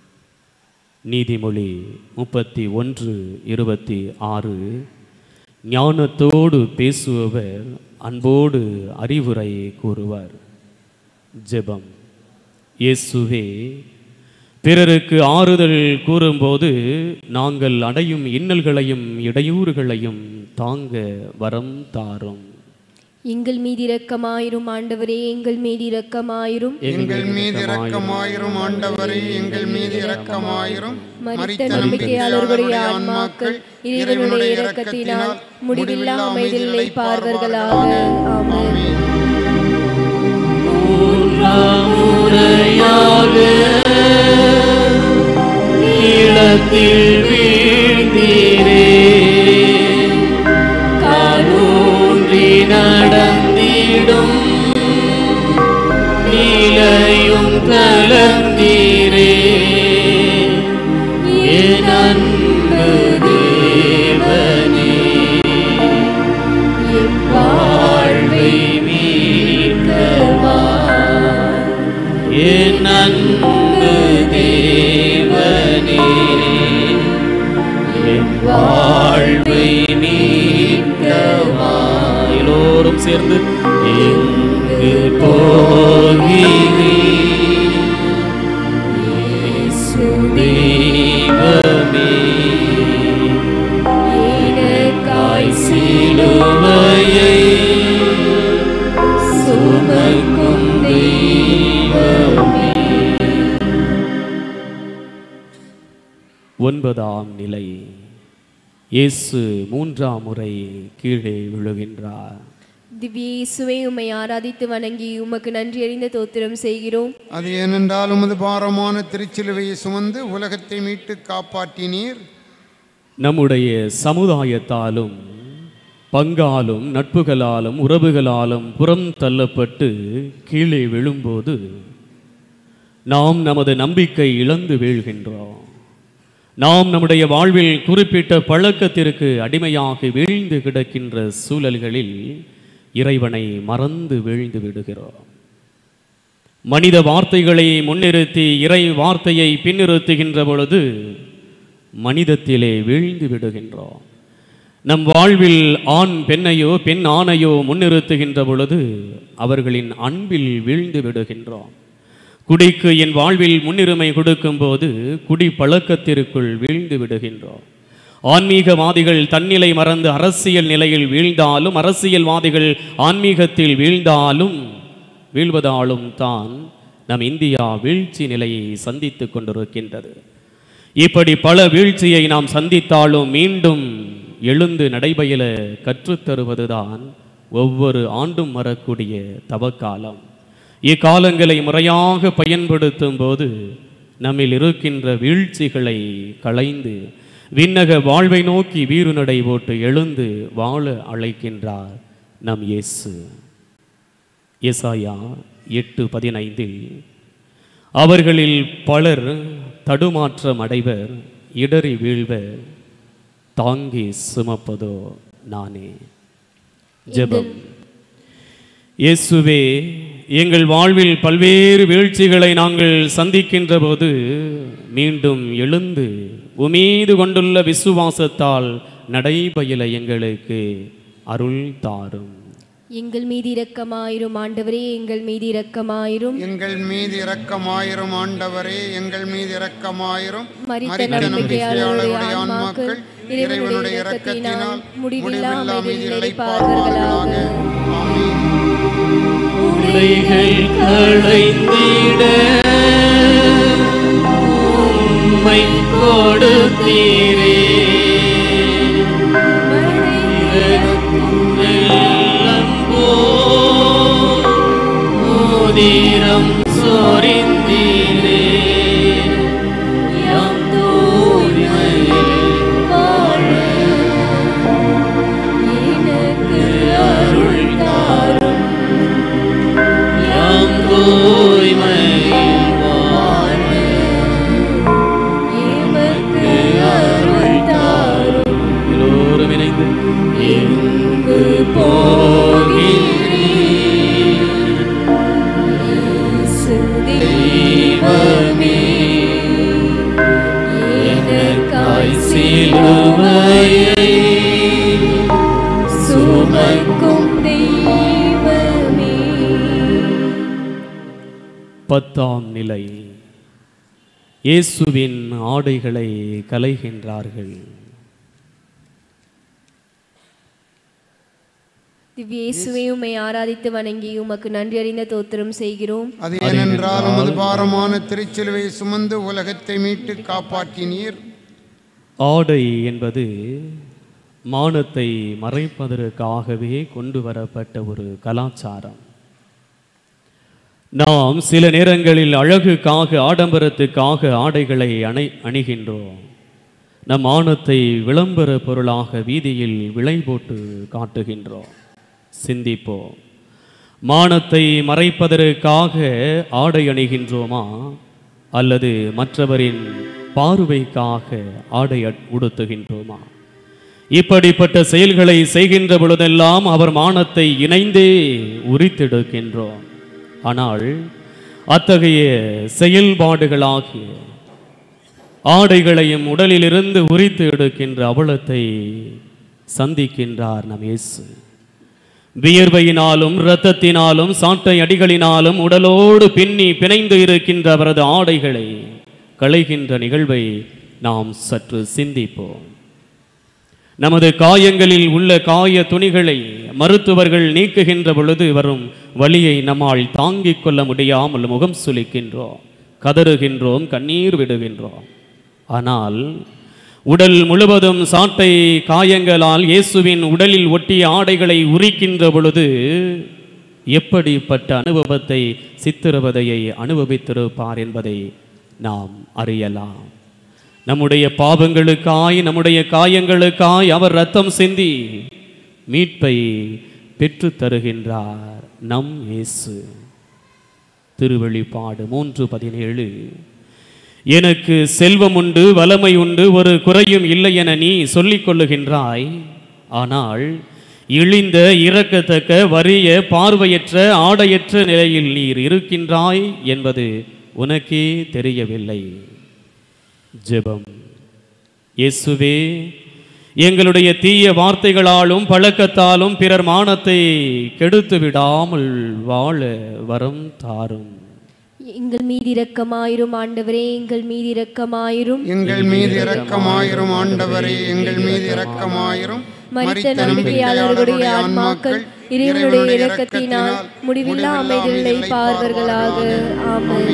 நீதிமொழி முப்பத்தி ஒன்று இருபத்தி ஆறு ஞானத்தோடு பேசுபவர் அன்போடு அறிவுரை கூறுவர் ஜெபம் இயேசுவே பிறருக்கு ஆறுதல் கூறும்போது நாங்கள் அடையும் இன்னல்களையும் இடையூறுகளையும் தாங்க வரம் தாரும் எங்கள் மீது இரக்கமாயிரும் ஆண்டவரே எங்கள் மீது இரக்கமாயிரும் எங்கள் மீது இரக்கமாயிரும் ஆண்டவரே எங்கள் மீது இரக்கமாயிரும் மரித்த நம்பிக்கையாளர்களுடைய ஆன்மாக்கள் இறைவனுடைய இரக்கத்தினால் முடிவில்லா அமைதியில் இளைப்பார்வர்களாக ஆமென் நீளத்தில் வீழ்ந்தீரே காலூன்றி நடந்திடும் நீலையும் தளர்ந்தீரே என் அன்பு தேவனே என் வாழ்வை மீட்கவா என் அன்பு தேவனே என் வாழ்வை மீட்கவா எல்லோரும் சேர்ந்து எங்கு போகிறீர் இயேசு தெய்வமே எனக்காய் சிலுவையை சுமக்கும் தெய்வமே ஒன்பதாம் நிலை இயேசு மூன்றாம் முறை கீழே விழுகின்றார் திவ்ய இயேசுவே உம்மை ஆராதித்து வணங்கி உமக்கு நன்றி அறிந்த தோத்திரம் செய்கிறோம் அது ஏனென்றால் உமது பாரமான திருச்சிலுவையை சுமந்து உலகத்தை மீட்டு காப்பாற்றினீர் நம்முடைய சமுதாயத்தாலும் பங்காலும் நட்புகளாலும் உறவுகளாலும் புறம் தள்ளப்பட்டு கீழே விழும்போது நாம் நமது நம்பிக்கை இழந்து வீழ்கின்றோம் நாம் நம்முடைய வாழ்வில் குறிப்பிட்ட பழக்கத்திற்கு அடிமையாக வீழ்ந்து கிடக்கின்ற சூழல்களில் இறைவனை மறந்து வீழ்ந்து விடுகிறோம் மனித வார்த்தைகளை முன்னிறுத்தி இறை வார்த்தையை பின்னிறுத்துகின்ற பொழுது மனிதத்திலே வீழ்ந்து விடுகின்றோம் நம் வாழ்வில் ஆண் பெண்ணையோ பெண் ஆணையோ முன்னிறுத்துகின்ற பொழுது அவர்களின் அன்பில் வீழ்ந்து விடுகின்றோம் குடிக்கு என் வாழ்வில் முன்னுரிமை கொடுக்கும்போது குடி பழக்கத்திற்குள் வீழ்ந்து விடுகின்றோம் ஆன்மீகவாதிகள் தன்னிலை மறந்து அரசியல் நிலையில் வீழ்ந்தாலும் அரசியல்வாதிகள் ஆன்மீகத்தில் வீழ்ந்தாலும் வீழ்வதாலும் தான் நம் இந்தியா வீழ்ச்சி நிலையை சந்தித்துக் கொண்டிருக்கின்றது இப்படி பல வீழ்ச்சியை நாம் சந்தித்தாலும் மீண்டும் எழுந்து நடைபயில கற்றுத்தருவதுதான் ஒவ்வொரு ஆண்டும் வரக்கூடிய தவக்காலம் இக்காலங்களை முறையாக பயன்படுத்தும் போது நம்மில் இருக்கின்ற வீழ்ச்சிகளை களைந்து விண்ணக வாழ்வை நோக்கி வீறுநடை போட்டு எழுந்து வாழ அழைக்கின்றார் நம் இயேசு எசாயா எட்டு பதினைந்தில் அவர்களில் பலர் தடுமாற்றம் அடைவர் இடறி வீழ்வர் தாங்கி சுமப்பதோ நானே ஜெபம் இயேசுவே எங்கள் வாழ்வில் பல்வேறு வீழ்ச்சிகளை நாங்கள் சந்திக்கின்ற போது மீண்டும் எழுந்து உமீது கொண்டுள்ள விசுவாசத்தால் நடைபயில எங்களுக்கு அருள் தாரும் எங்கள் மீது இரக்கமாயிரும் ஆண்டவரே எங்கள் மீது இரக்கமாயிரும் எங்கள் மீது இரக்கமாயிரும் ஆண்டவரே எங்கள் மீது இரக்கமாயிரும் மரித்த மரித்த நம்பிக்கையாளருடைய நம்பிக்கையாளருடைய ஆன்மாக்கள் ஆன்மாக்கள் இறைவனுடைய இறைவனுடைய இரக்கத்தினால் இரக்கத்தினால் முடிவில்லா முடிவில்லா அமைதியில் மீதில் இளைப்பாறுவார்களாக. இளைப்பாறுவார்களாக ஆமென் உடைகள் களைந்திட உம்மை கொடுத்தீரே மோதிரம் சொரிந்தீரே எம் தூய்மையில் வாழ எனக்கு அருள் தாரும் எம் தூய்மையில் வாழ எமக்கு அருள் தாரும் எல்லோரும் இணைந்து எங்கு போகிறீர் இயேசு தெய்வமே எனக்காய் சிலுவையை சுமக்கும் தெய்வமே பத்தாம் நிலை இயேசுவின் ஆடைகளை கலைகின்றார்கள் திவ்ய இயேசுவே உம்மை ஆராதித்து வணங்கி உமக்கு நன்றி அறிந்த தோத்திரம் செய்கிறோம் அது ஏனென்றால் உமது பாரமான திருச்சிலுவை சுமந்து உலகத்தை மீட்டு காப்பாற்றினீர் ஆடை என்பது மானத்தை மறைப்பதற்காகவே கொண்டு வரப்பட்ட ஒரு கலாச்சாரம் நாம் சில நேரங்களில் அழகுக்காக ஆடம்பரத்துக்காக ஆடைகளை அணை அணிகின்றோம் நம் மானத்தை விளம்பர பொருளாக வீதியில் விலை போட்டு காட்டுகின்றோம் சிந்திப்போம் மானத்தை மறைப்பதற்காக ஆடை அணிகின்றோமா அல்லது மற்றவரின் பார்வைக்காக ஆடை அட்- உடுத்துகின்றோமா இப்படிப்பட்ட செயல்களை செய்கின்ற பொழுதெல்லாம் அவர் மானத்தை இணைந்தே உரித்தெடுக்கின்றோம் ஆனால் அத்தகைய செயல்பாடுகளாகிய ஆடைகளையும் உடலிலிருந்து உரித்து எடுக்கின்ற அவலத்தை சந்திக்கின்றார் நம் இயேசு வியர்வையினாலும் இரத்தத்தினாலும் சாட்டை அடிகளினாலும் உடலோடு பின்னி பிணைந்து இருக்கின்ற அவரது ஆடைகளை களைகின்ற நிகழ்வை நாம் சற்று சிந்திப்போம் நமது காயங்களில் உள்ள காய துணிகளை மருத்துவர்கள் நீக்குகின்ற பொழுது வரும் வலியை நம்மால் தாங்கிக் கொள்ள முடியாமல் முகம் சுளிக்கின்றோம் கதறுகின்றோம் கண்ணீர் விடுகின்றோம் ஆனால் உடல் முழுவதும் சாட்டை காயங்களால் இயேசுவின் உடலில் ஒட்டிய ஆடைகளை உரிக்கின்ற பொழுது எப்படிப்பட்ட அனுபவத்தை சித்திரவதையை அனுபவித்திருப்பார் என்பதை நாம் அறியலாம் நம்முடைய பாவங்களுக்காய் நம்முடைய காயங்களுக்காய் அவர் ரத்தம் சிந்தி மீட்பை பெற்றுத் தருகின்றார் நம் இயேசு திருவெளிப்பாடு மூன்று பதினேழு எனக்கு செல்வம் உண்டு வலமை உண்டு ஒரு குறையும் இல்லை என நீ சொல்லிக் கொள்ளுகின்றாய் ஆனால் இழிந்த இறக்கத்தக்க வறிய பார்வையற்ற ஆடையற்ற நிலையில் நீர் இருக்கின்றாய் என்பது உனக்கே தெரியவில்லை ஜெபம் இயேசுவே எங்களுடைய தீய வார்த்தைகளாலும் பழக்கத்தாலும் பிறர் மானத்தை கெடுத்து விடாமல் வாழ வரம் தாரும் எங்கள் மீது இரக்கமாயிரும் ஆண்டவரே எங்கள் மீது இரக்கமாயிரும் எங்கள் மீது இரக்கமாயிரும் ஆண்டவரே எங்கள் மீது இரக்கமாயிரும் மரித்த நம்பிக்கையாளர்களுடைய ஆன்மாக்கள் இறைவனுடைய இரக்கத்தினால் முடிவில்லா அமைதிகளை பார்வர்களாக ஆமென்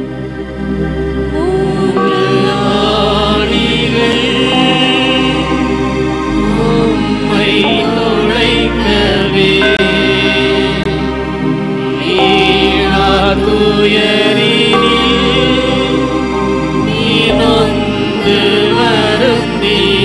உம்மை துளைக்கவே நீரார் துயரினில் நீ நொந்து வருந்தி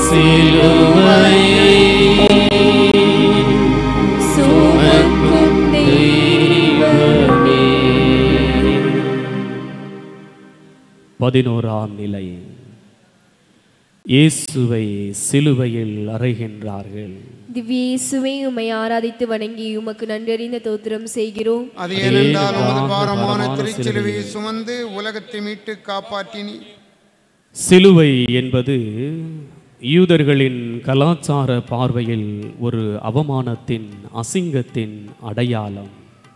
சிலுவையை சுமக்கும் தெய்வமே பதினோராம் நிலை இயேசுவை சிலுவையில் அறைகின்றார்கள் திவ்ய இயேசுவே உம்மை ஆராதித்து வணங்கி உமக்கு நன்றறிந்த தோத்திரம் செய்கிறோம் அது ஏனென்றால் உமது அதே பாரமான பாரமான திருச்சிலுவையை சுமந்து உலகத்தை மீட்டு காப்பாற்றினி சிலுவை என்பது யூதர்களின் கலாச்சார பார்வையில் ஒரு அவமானத்தின் அசிங்கத்தின் அடையாளம்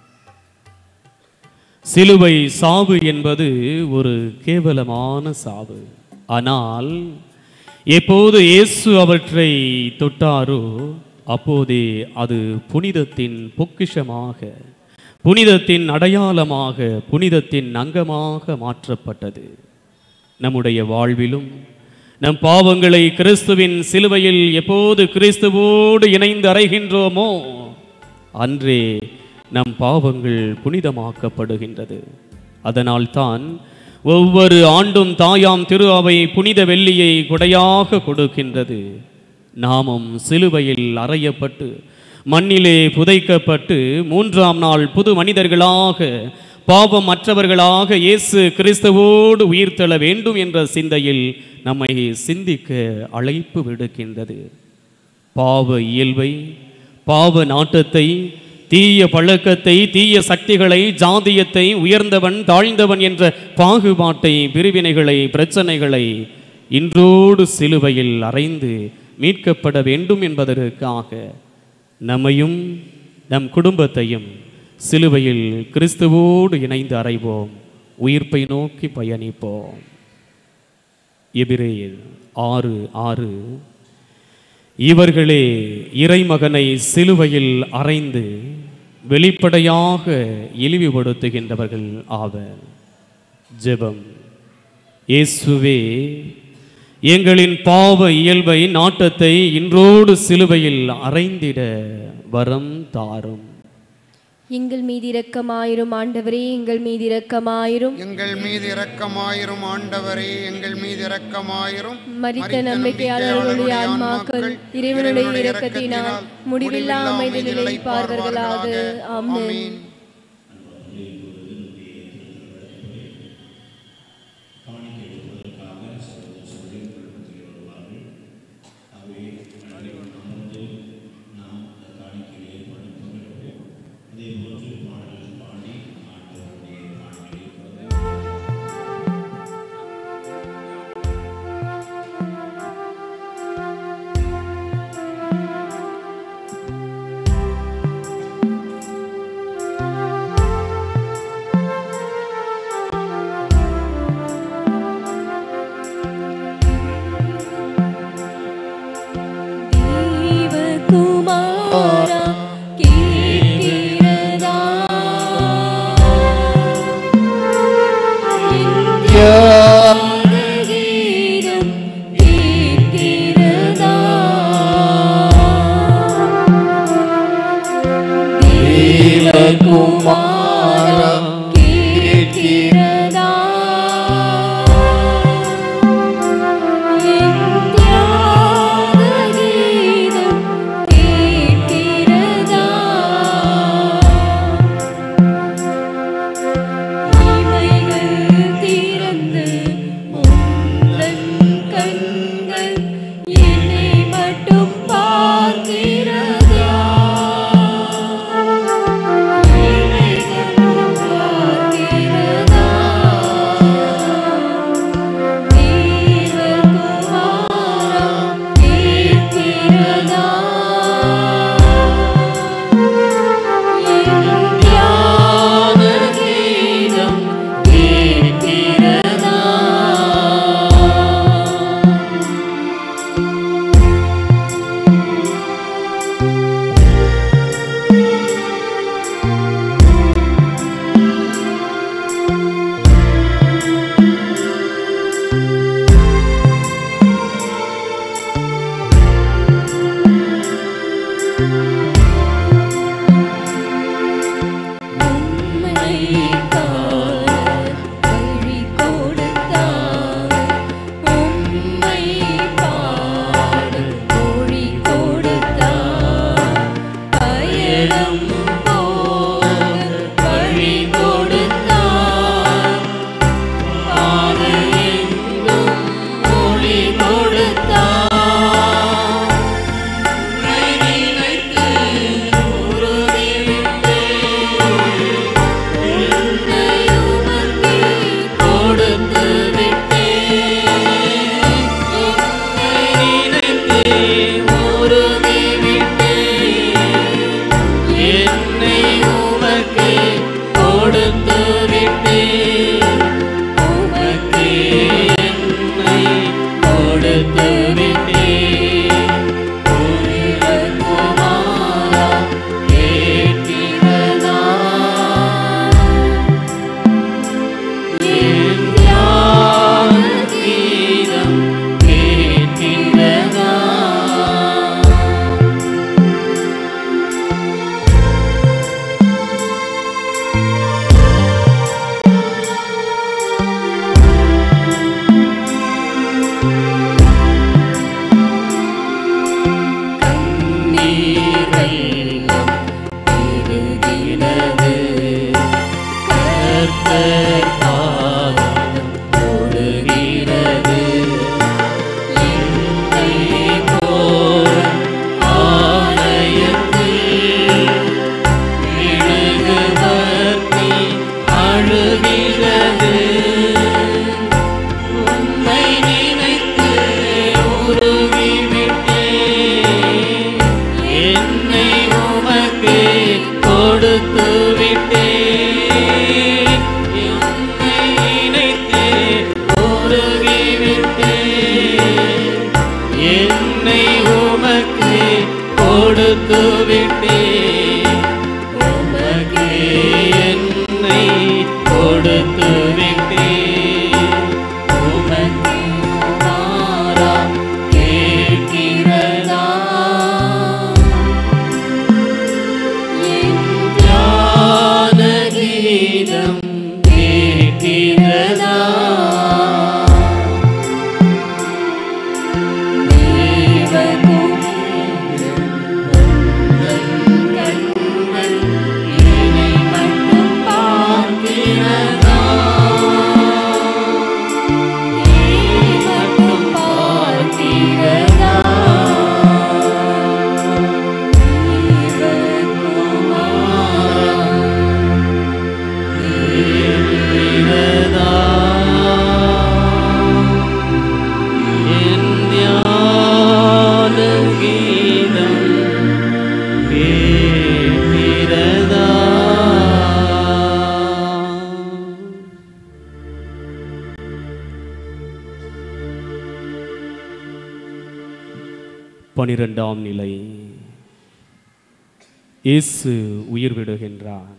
சிலுவை சாவு என்பது ஒரு கேவலமான சாவு ஆனால் எப்போது இயேசு அவற்றை தொட்டாரோ அப்போதே அது புனிதத்தின் பொக்கிஷமாக புனிதத்தின் அடையாளமாக புனிதத்தின் அங்கமாக மாற்றப்பட்டது நம்முடைய வாழ்விலும் நம் பாவங்களை கிறிஸ்துவின் சிலுவையில் எப்போது கிறிஸ்துவோடு இணைந்து அறைகின்றோமோ அன்றே நம் பாவங்கள் புனிதமாக்கப்படுகின்றது அதனால்தான் ஒவ்வொரு ஆண்டும் தாயாம் திரு அவை புனித வெள்ளியை கொடையாக கொடுக்கின்றது நாமும் சிலுவையில் அறையப்பட்டு மண்ணிலே புதைக்கப்பட்டு மூன்றாம் நாள் புது மனிதர்களாக பாவம் அற்றவர்களாக இயேசு கிறிஸ்துவோடு உயிர்த்தெழ வேண்டும் என்ற சிந்தையில் நம்மை சிந்திக்க அழைப்பு விடுக்கின்றது பாவ இயல்பை பாவ நாட்டத்தை தீய பழக்கத்தை தீய சக்திகளை ஜாதியத்தை உயர்ந்தவன் தாழ்ந்தவன் என்ற பாகுபாட்டை பிரிவினைகளை பிரச்சனைகளை இன்றோடு சிலுவையில் அறைந்து மீட்கப்பட வேண்டும் என்பதற்காக நம்மையும் நம் குடும்பத்தையும் சிலுவையில் கிறிஸ்துவோடு இணைந்து அறைவோம் உயிர்ப்பை நோக்கி பயணிப்போம் எபிரேயர் ஆறு ஆறு இவர்களே இறைமகனை சிலுவையில் அறைந்து வெளிப்படையாக இழிவுபடுத்துகின்றவர்கள் ஆவர் ஜெபம் இயேசுவே எங்களின் பாவ இயல்பை நாட்டத்தை இன்றோடு சிலுவையில் அறைந்திட வரம் தாரும் எங்கள் மீது இரக்கமாயிரும் ஆண்டவரே எங்கள் மீது இரக்கமாயிரும் எங்கள் மீது இரக்கமாயிரும் ஆண்டவரே எங்கள் மீது இரக்கமாயிரும் மரித்த நம்பிக்கையாளர்களுடைய ஆன்மாக்கள் இறைவனுடைய இரக்கத்தினால் முடிவில்லா அமைதிகளை பார்வர்களாக ஆமென் ஆ விட்டேன் என்னை உமக்கு கொடுத்து விட்டேன் உமக்கு என்னை கொடுத்து விட்டேன் உமக்கு மாறா கேட்கிறதா ஞான கீதம் கேட்கிறதா என் ஞான கீதம் கேட்கிறதா பனிரெண்டாம் நிலை இயேசு உயிர் விடுகின்றார்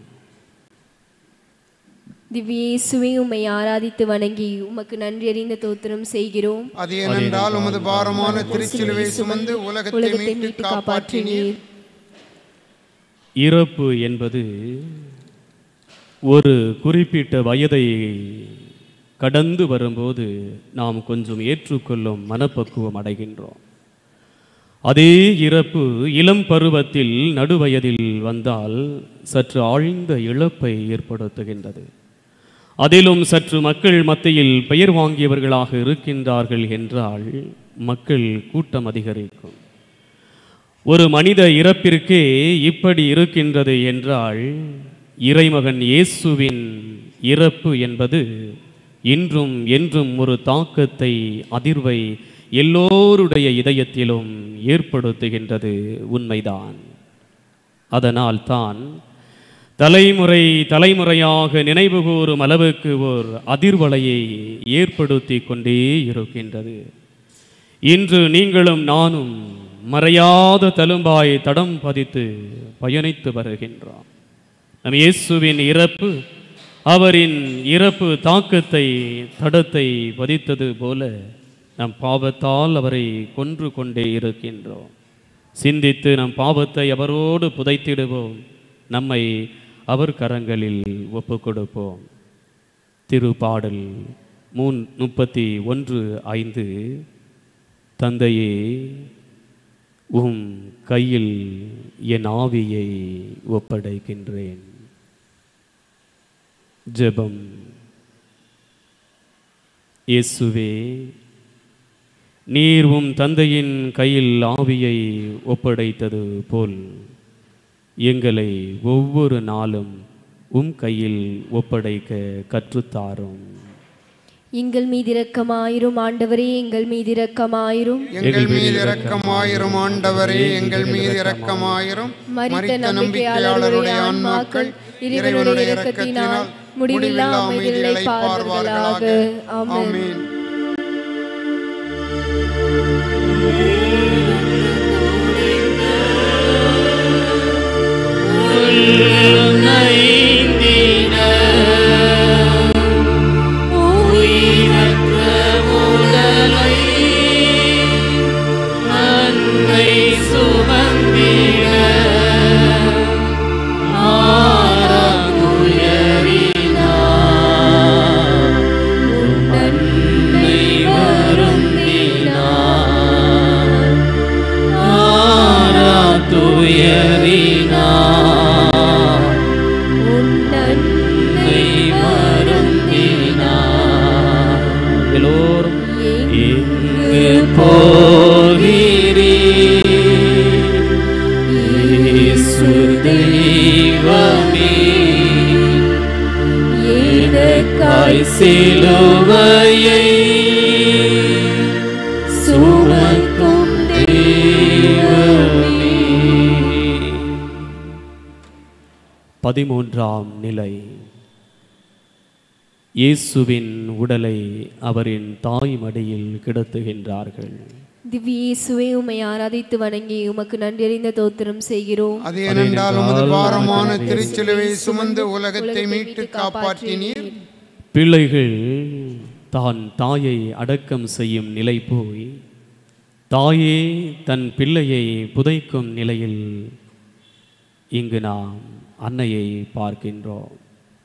திவ்ய இயேசுவே உம்மை ஆராதித்து வணங்கி உமக்கு நன்றி அறிந்த தோத்திரம் செய்கிறோம் அது ஏனென்றால் உமது பாரமான திருச்சிலுவை சுமந்து உலகத்தை உலகத்தை மீட்டு மீட்டு காப்பாற்றினீர் காப்பாற்றினீர் இறப்பு என்பது ஒரு குறிப்பிட்ட வயதை கடந்து வரும்போது நாம் கொஞ்சம் ஏற்றுக்கொள்ளும் மனப்பக்குவம் அடைகின்றோம் அதே இறப்பு இளம் பருவத்தில் நடுவயதில் வந்தால் சற்று ஆழ்ந்த இழப்பை ஏற்படுத்துகின்றது அதிலும் சற்று மக்கள் மத்தியில் பெயர் வாங்கியவர்களாக இருக்கின்றார்கள் என்றால் மக்கள் கூட்டம் அதிகரிக்கும் ஒரு மனித இறப்பிற்கே இப்படி இருக்கின்றது என்றால் இறைமகன் இயேசுவின் இறப்பு என்பது இன்றும் என்றும் ஒரு தாக்கத்தை அதிர்வை எல்லோருடைய இதயத்திலும் ஏற்படுத்துகின்றது உண்மைதான் அதனால் தான் தலைமுறை தலைமுறையாக நினைவுகூரும் அளவுக்கு ஓர் அதிர்வலையை ஏற்படுத்தி கொண்டே இருக்கின்றது இன்று நீங்களும் நானும் மறையாத தழும்பாய் தடம் பதித்து பயணித்து வருகின்றோம் நம் இயேசுவின் இறப்பு அவரின் இறப்பு தாக்கத்தை தடத்தை பதித்தது போல நம் பாவத்தால் அவரை கொன்று கொண்டே இருக்கின்றோம் சிந்தித்து நம் பாவத்தை அவரோடு புதைத்திடுவோம் நம்மை அவர் கரங்களில் ஒப்புக் கொடுப்போம் திருப்பாடல் மூன் முப்பத்தி ஒன்று ஐந்து தந்தையே உம் கையில் என் ஆவியை ஒப்படைக்கின்றேன் ஜெபம் இயேசுவே நீர் உம் தந்தையின் கையில் ஆவியை ஒப்படைத்தது போல் எங்களை ஒவ்வொரு நாளும் உம் கையில் ஒப்படைக்க கற்றுத்தாரும் எங்கள் மீது இரக்கமாயிரும் ஆண்டவரே எங்கள் மீது இரக்கமாயிரும் எங்கள் மீது இரக்கமாயிரும் ஆண்டவரே எங்கள் மீது இரக்கமாயிரும் மரித்த நம்பிக்கையாளருடைய ஆன்மாக்கள் இறைவனுடைய இரக்கத்தினால் முடிவில்லா அமைதிகளை பார்வர்களாக ஆமென் ஆமென் உன் நன்மை எல்லோரும் எங்கு போகிறீ இயேசு தெய்வமே எனக்காய் சிலுவையை சுமக்கும் தெய்வமே. பதிமூன்றாம் நிலை இயேசுவின் உடலை அவரின் தாய் மடியில் கிடத்துகின்றார்கள் திவ்ய இயேசுவே உம்மை ஆராதித்து வணங்கி உமக்கு நன்றியறிந்த தோத்திரம் செய்கிறோம் அது ஏனென்றால் உமது பாரமான திருச்சிலுவை சுமந்து உலகத்தை மீட்டு காப்பாற்றினீர் பிள்ளைகள் தான் தாயை அடக்கம் செய்யும் நிலை போய் தாயே தன் பிள்ளையை புதைக்கும் நிலையில் இங்கு நாம் அன்னையை பார்க்கின்றோம்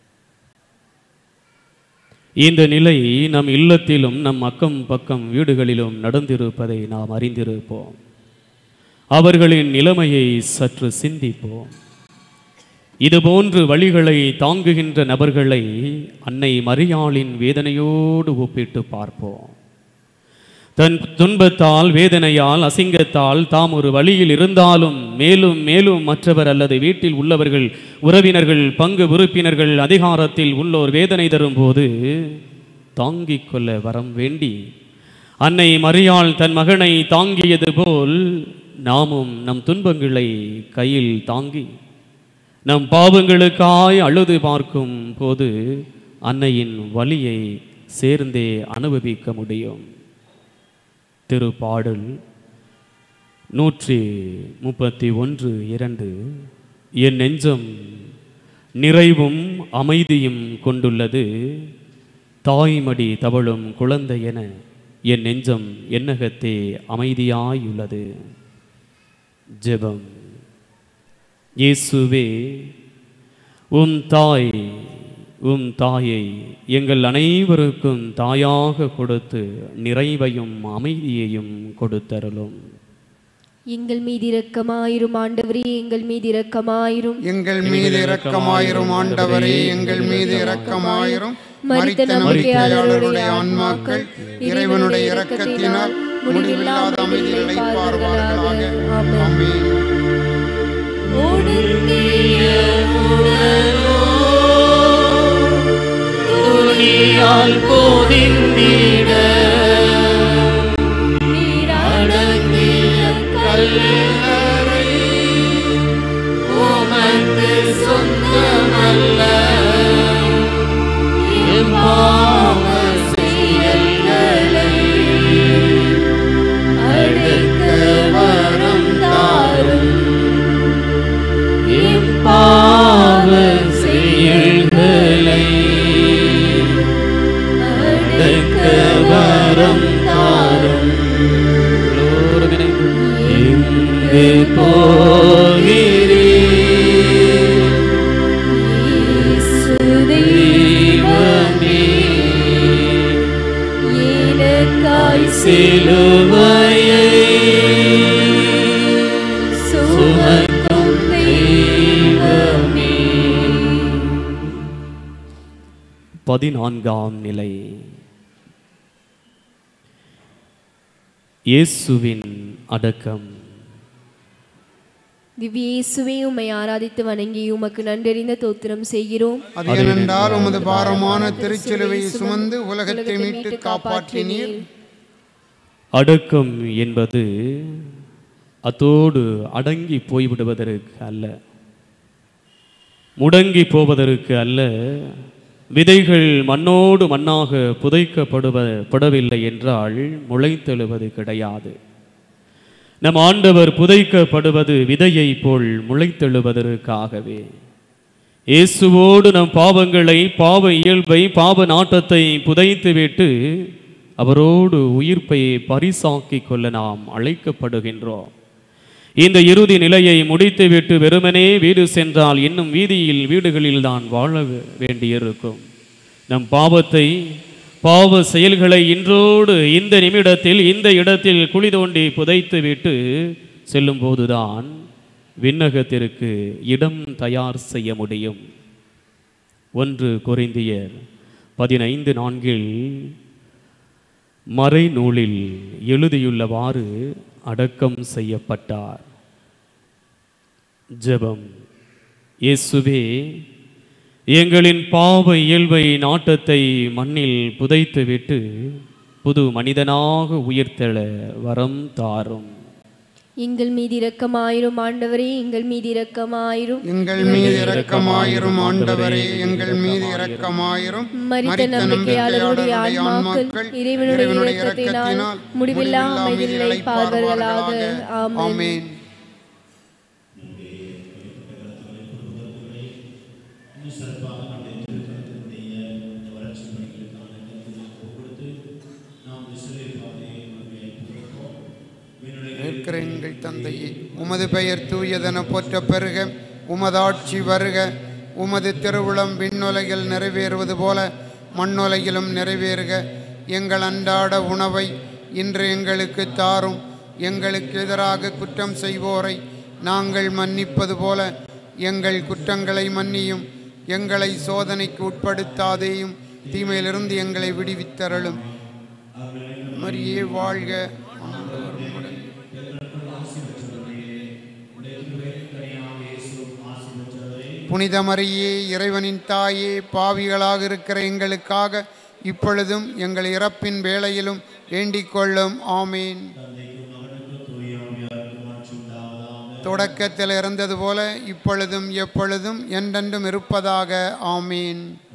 இந்த நிலை நம் இல்லத்திலும் நம் அக்கம் பக்கம் வீடுகளிலும் நடந்திருப்பதை நாம் அறிந்திருப்போம் அவர்களின் நிலைமையை சற்று சிந்திப்போம் இதுபோன்று வழிகளை தாங்குகின்ற நபர்களை அன்னை மரியாளின் வேதனையோடு ஒப்பிட்டு பார்ப்போம் தன் துன்பத்தால் வேதனையால் அசிங்கத்தால் தாம் ஒரு வழியில் இருந்தாலும் மேலும் மேலும் மற்றவர் அல்லது வீட்டில் உள்ளவர்கள் உறவினர்கள் பங்கு உறுப்பினர்கள் அதிகாரத்தில் உள்ளோர் வேதனை தரும்போது தாங்கிக் கொள்ள வரம் வேண்டி அன்னை மரியாள் தன் மகனை தாங்கியது போல் நாமும் நம் துன்பங்களை கையில் தாங்கி நம் பாவங்களுக்காய் அழுது பார்க்கும் போது அன்னையின் வலியை சேர்ந்தே அனுபவிக்க முடியும் திருப்பாடல் நூற்றி முப்பத்தி ஒன்று இரண்டு என் நெஞ்சம் நிறைவும் அமைதியும் கொண்டுள்ளது தாய்மடி தவழும் குழந்தை என என் நெஞ்சம் என்னகத்தே அமைதியாயுள்ளது ஜெபம் இயேசுவே உம் தாய் உம் தாயை எங்கள் அனைவருக்கும் தாயாக கொடுத்து நிறைவையும் அமைதியையும் கொடுத்தருளும் எங்கள் மீது இரக்கமாயிரும் ஆண்டவரே எங்கள் மீது இரக்கமாயிரும் எங்கள் மீது இரக்கமாயிரும் ஆண்டவரே எங்கள் மீது இரக்கமாயிரும் மரித்த மரித்த நம்பிக்கையாளருடைய ஆன்மாக்கள் இறைவனுடைய இரக்கத்தினால் முடிவில்லாத அமைதிகளை பார்வார்களாக ஆமென் துணியால் போதிந்திட கல்லறை உமக்கு சொந்தமல்ல என் பாவ செயல்களை அடுக்க வரம் தாரும் என் பாவ செயல்களை அடுக்க வரம் தாரும் எல்லோரும் இணைந்து எங்கு போகிறீர் தெய்வமே சிலுவையை சுமக்கும் தெய்வமே பதினான்காம் நிலை இயேசுவின் அடக்கம் திவ்ய இயேசுவே உம்மை ஆராதித்து வணங்கி உமக்கு நன்றறிந்த தோத்திரம் செய்கிறோம் அது ஏனென்றால் உமது பாரமான திருச்சிலுவை சுமந்து உலகத்தை மீட்டு காப்பாற்றினீர் அடக்கம் என்பது அத்தோடு அடங்கி போய்விடுவதற்கு அல்ல முடங்கி போவதற்கு அல்ல விதைகள் மண்ணோடு மண்ணாக புதைக்கப்படுவ படவில்லை என்றால் முளைத்தெழுவது கிடையாது நம் ஆண்டவர் புதைக்கப்படுவது விதையை போல் முளைத்தெழுவதற்காகவே இயேசுவோடு நம் பாவங்களை பாவ இயல்பை பாவ நாட்டத்தை புதைத்துவிட்டு அவரோடு உயிர்ப்பை பரிசாக்கிக் கொள்ள நாம் அழைக்கப்படுகின்றோம் இந்த இறுதி நிலையை முடித்துவிட்டு வெறுமனே வீடு சென்றால் இன்னும் வீதியில் வீடுகளில் தான் வாழ வே- வேண்டியிருக்கும் நம் பாவத்தை பாவ செயல்களை இன்றோடு இந்த நிமிடத்தில் இந்த இடத்தில் குழி தோண்டி புதைத்துவிட்டு செல்லும்போதுதான் விண்ணகத்திற்கு இடம் தயார் செய்ய முடியும் ஒன்று கொரிந்தியர் பதினைந்து நான்கில் மறைநூலில் எழுதியுள்ளவாறு அடக்கம் செய்யப்பட்டார் ஜெபம் இயேசுவே எங்களின் பாவ இயல்பை நாட்டத்தை மண்ணில் புதைத்துவிட்டு புது மனிதனாக உயிர்த்தெழ வரம் தாரும் எங்கள் மீது இரக்கமாயிரும் ஆண்டவரே எங்கள் மீது இரக்கமாயிரும் எங்கள் மீது இரக்கமாயிரும் ஆண்டவரே எங்கள் மீது இரக்கமாயிரும் மரித்த நம்பிக்கையாளருடைய ஆன்மாக்கள் இறைவனுடைய இரக்கத்தினால் முடிவில்லா அமைதியில் இளைப்பார்களாக ஆமென் ஆமென் இருக்கிற எங்கள் தந்தையே உமது பெயர் தூயதென போற்ற பெருக உமதாட்சி வருக உமது திருவுளம் விண்ணுலகில் நிறைவேறுவது போல மண்ணுலகிலும் நிறைவேறுக எங்கள் அன்றாட உணவை இன்று எங்களுக்கு தாரும் எங்களுக்கு எதிராக குற்றம் செய்வோரை நாங்கள் மன்னிப்பது போல எங்கள் குற்றங்களை மன்னியும் எங்களை சோதனைக்கு உட்படுத்தாதேயும் தீமையிலிருந்து எங்களை விடுவித்தருளும் மரியே வாழ்க ஆண்டவர் உம்முடன். புனித மரியே இறைவனின் தாயே பாவிகளாக இருக்கிற எங்களுக்காக இப்பொழுதும் எங்கள் இறப்பின் வேளையிலும் வேண்டிக் கொள்ளும் ஆமீன் தொடக்கத்தில் இருந்தது போல இப்பொழுதும் எப்பொழுதும் என்றென்றும் இருப்பதாக ஆமீன்